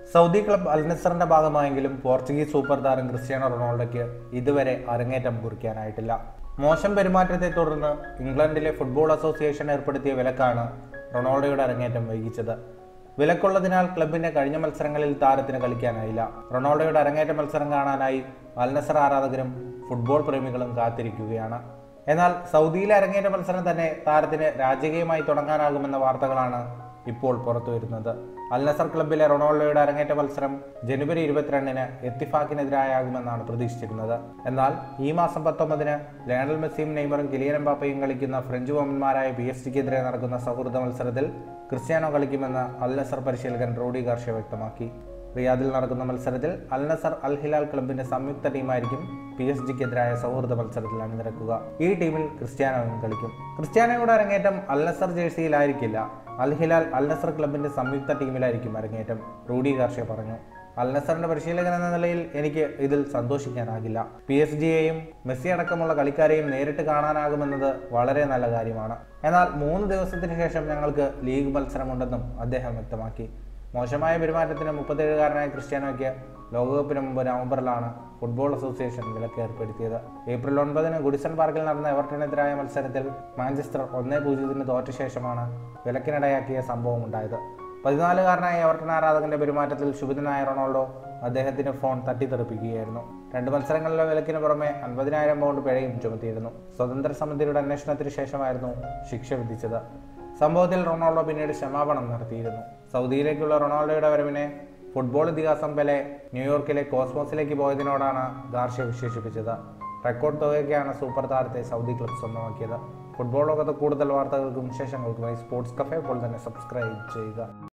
Saudi club അൽനസറിന്റെ ഭാഗമായെങ്കിലും Portuguese super താരം ക്രിസ്ത്യാനോ റൊണാൾഡോയ്ക്ക് ഇതുവരെ അരങ്ങേറ്റം കുറിക്കാനായിട്ടില്ല മോശം പെരുമാറ്റത്തെ തുടർന്ന് ഇംഗ്ലണ്ടിലെ ഫുട്ബോൾ അസോസിയേഷൻ ഏർപ്പെടുത്തിയ വിലക്കാണ് റൊണാൾഡോയുടെ അരങ്ങേറ്റം വൈകിച്ചത് വിലക്കുള്ളതിനാൽ ക്ലബിന്റെ കഴിഞ്ഞ മത്സരങ്ങളിൽ താരത്തിന് കളിക്കാനായില്ല റൊണാൾഡോയുടെ അരങ്ങേറ്റ മത്സരം കാണാനായി അൽനസർ ആരാധകരും ഫുട്ബോൾ പ്രേമികളും കാത്തിരിക്കുകയാണ് എന്നാൽ സൗദിയിലെ അരങ്ങേറ്റ മത്സരം തന്നെ താരത്തിന് രാജകീയമായി തുടങ്ങാനാകുമെന്ന വാർത്തകളാണ് ഇപ്പോൾ പുറത്തു വരുന്നത് അൽനസർ ക്ലബിലെ റൊണാൾഡോയുടെ അരങ്ങേറ്റ മത്സരം ജനുവരി ഇരുപത്തിരണ്ടിന് എത്തിഫാക്കിനെതിരായാകുമെന്നാണ് പ്രതീക്ഷിച്ചിരുന്നത് എന്നാൽ ഈ മാസം പത്തൊമ്പതിന് ലയണൽ മെസ്സിയും നെയ്മറും കിലിയൻ എംബാപ്പയും കളിക്കുന്ന ഫ്രഞ്ച് വമ്പന്മാരായ പി എസ് ജിക്കെതിരെ നടക്കുന്ന സൗഹൃദ മത്സരത്തിൽ ക്രിസ്ത്യാനോ കളിക്കുമെന്ന് അൽനസർ പരിശീലകൻ റോഡി ഗാർഷ്യ വ്യക്തമാക്കി റിയാദിൽ നടക്കുന്ന മത്സരത്തിൽ അൽ നസർ അൽ ഹിലാൽ ക്ലബിന്റെ സംയുക്ത ടീമായിരിക്കും പി എസ് ജിക്കെതിരായ സൗഹൃദ മത്സരത്തിൽ അണിനിരക്കുക ഈ ടീമിൽ ക്രിസ്ത്യാനോയും കളിക്കും ക്രിസ്ത്യാനോയുടെ അരങ്ങേറ്റം അൽ നസർ ജേഴ്സിയിലായിരിക്കില്ല അൽ ഹിലാൽ അൽ നസർ ക്ലബിന്റെ സംയുക്ത ടീമിലായിരിക്കും അരങ്ങേറ്റം റൂഡി ഗാർഷ്യ പറഞ്ഞു അൽ നസറിന്റെ പരിശീലകൻ എന്ന നിലയിൽ എനിക്ക് ഇതിൽ സന്തോഷിക്കാനാകില്ല പി എസ് ജിയെയും മെസ്സി അടക്കമുള്ള കളിക്കാരെയും നേരിട്ട് കാണാനാകുമെന്നത് വളരെ നല്ല കാര്യമാണ് എന്നാൽ മൂന്ന് ദിവസത്തിന് ശേഷം ഞങ്ങൾക്ക് ലീഗ് മത്സരമുണ്ടെന്നും അദ്ദേഹം വ്യക്തമാക്കി മോശമായ പെരുമാറ്റത്തിന് മുപ്പത്തേഴുകാരനായ ക്രിസ്ത്യാനോയ്ക്ക് ലോകകപ്പിന് മുമ്പ് നവംബറിലാണ് ഫുട്ബോൾ അസോസിയേഷൻ വിലക്ക് ഏർപ്പെടുത്തിയത് ഏപ്രിൽ ഒൻപതിന് ഗുഡിസൺ പാർക്കിൽ നടന്ന എവർട്ടനെതിരായ മത്സരത്തിൽ മാഞ്ചസ്റ്റർ ഒന്നേ പൂജ്യത്തിന് തോറ്റ ശേഷമാണ് വിലക്കിനിടയാക്കിയ സംഭവം ഉണ്ടായത് പതിനാലുകാരനായ എവർട്ടൺ ആരാധകന്റെ പെരുമാറ്റത്തിൽ ശുഭിതനായ റൊണാൾഡോ അദ്ദേഹത്തിന് ഫോൺ തട്ടിത്തെറിപ്പിക്കുകയായിരുന്നു രണ്ട് മത്സരങ്ങളിലെ വിലക്കിന് പുറമെ അൻപതിനായിരം പൗണ്ട് പിഴയും ചുമത്തിയിരുന്നു സ്വതന്ത്ര സമിതിയുടെ അന്വേഷണത്തിന് ശേഷമായിരുന്നു ശിക്ഷ വിധിച്ചത് സംഭവത്തിൽ റൊണാൾഡോ പിന്നീട് ക്ഷമാപണം നടത്തിയിരുന്നു സൗദിയിലേക്കുള്ള റൊണാൾഡോയുടെ വരവിനെ ഫുട്ബോൾ ഇതിഹാസം പെലെ ന്യൂയോർക്കിലെ കോസ്മോസിലേക്ക് പോയതിനോടാണ് ഗാർഷ്യ വിശേഷിപ്പിച്ചത് റെക്കോർഡ് തുകയ്ക്കാണ് സൂപ്പർ താരത്തെ സൗദി ക്ലബ് സ്വന്തമാക്കിയത് ഫുട്ബോൾ ലോകത്ത് കൂടുതൽ വാർത്തകൾക്കും വിശേഷങ്ങൾക്കുമായി സ്പോർട്സ് കഫേ ഇപ്പോൾ തന്നെ സബ്സ്ക്രൈബ് ചെയ്യുക